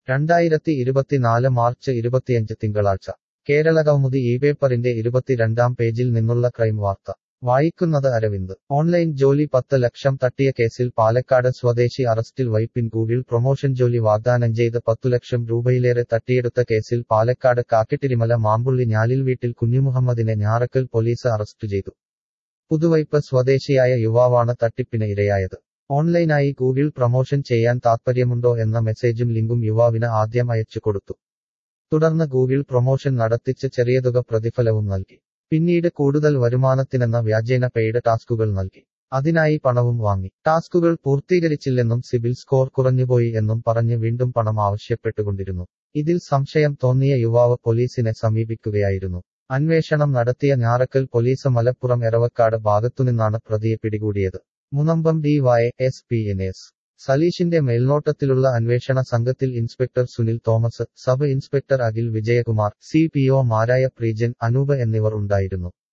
രണ്ടായിരത്തി ഇരുപത്തിനാല് മാർച്ച് ഇരുപത്തിയഞ്ച് തിങ്കളാഴ്ച കേരളകൗമുദി ഈ പേപ്പറിന്റെ ഇരുപത്തിരണ്ടാം പേജിൽ നിന്നുള്ള ക്രൈം വാർത്ത വായിക്കുന്നത് അരവിന്ദ് ഓൺലൈൻ ജോലി പത്ത് ലക്ഷം തട്ടിയ കേസിൽ പാലക്കാട് സ്വദേശി അറസ്റ്റിൽ വൈപ്പിൻ ഗൂഗിൾ പ്രൊമോഷൻ ജോലി വാഗ്ദാനം ചെയ്ത് പത്തു ലക്ഷം രൂപയിലേറെ തട്ടിയെടുത്ത കേസിൽ പാലക്കാട് കാക്കിട്ടിരിമല മാമ്പുള്ളി ഞാലിൽ വീട്ടിൽ കുഞ്ഞുമുഹമ്മദിനെ ഞാറക്കൽ പോലീസ് അറസ്റ്റ് ചെയ്തു പുതുവൈപ്പ് സ്വദേശിയായ യുവാവാണ് തട്ടിപ്പിന് ഇരയായത് ഓൺലൈനായി ഗൂഗിൾ പ്രൊമോഷൻ ചെയ്യാൻ താത്പര്യമുണ്ടോ എന്ന മെസ്സേജും ലിങ്കും യുവാവിന് ആദ്യം അയച്ചു കൊടുത്തു തുടർന്ന് ഗൂഗിൾ പ്രൊമോഷൻ നടത്തിച്ച് ചെറിയ തുക പ്രതിഫലവും നൽകി പിന്നീട് കൂടുതൽ വരുമാനത്തിനെന്ന വ്യാജേന പെയ്ഡ് ടാസ്കുകൾ നൽകി അതിനായി പണവും വാങ്ങി ടാസ്കുകൾ പൂർത്തീകരിച്ചില്ലെന്നും സിബിൽ സ്കോർ കുറഞ്ഞുപോയി എന്നും പറഞ്ഞ് വീണ്ടും പണം ആവശ്യപ്പെട്ടുകൊണ്ടിരുന്നു ഇതിൽ സംശയം തോന്നിയ യുവാവ് പോലീസിനെ സമീപിക്കുകയായിരുന്നു അന്വേഷണം നടത്തിയ ഞാറക്കൽ പോലീസ് മലപ്പുറം എറവക്കാട് ഭാഗത്തുനിന്നാണ് പ്രതിയെ പിടികൂടിയത് Munambam D Y S P N S സലീഷിന്റെ മേൽനോട്ടത്തിലുള്ള അന്വേഷണ സംഘത്തിൽ inspector Sunil Thomas sub inspector Akhil Vijayakumar C P ഒമാരായ പ്രീജൻ അനൂപ് എന്നിവർ ഉണ്ടായിരുന്നു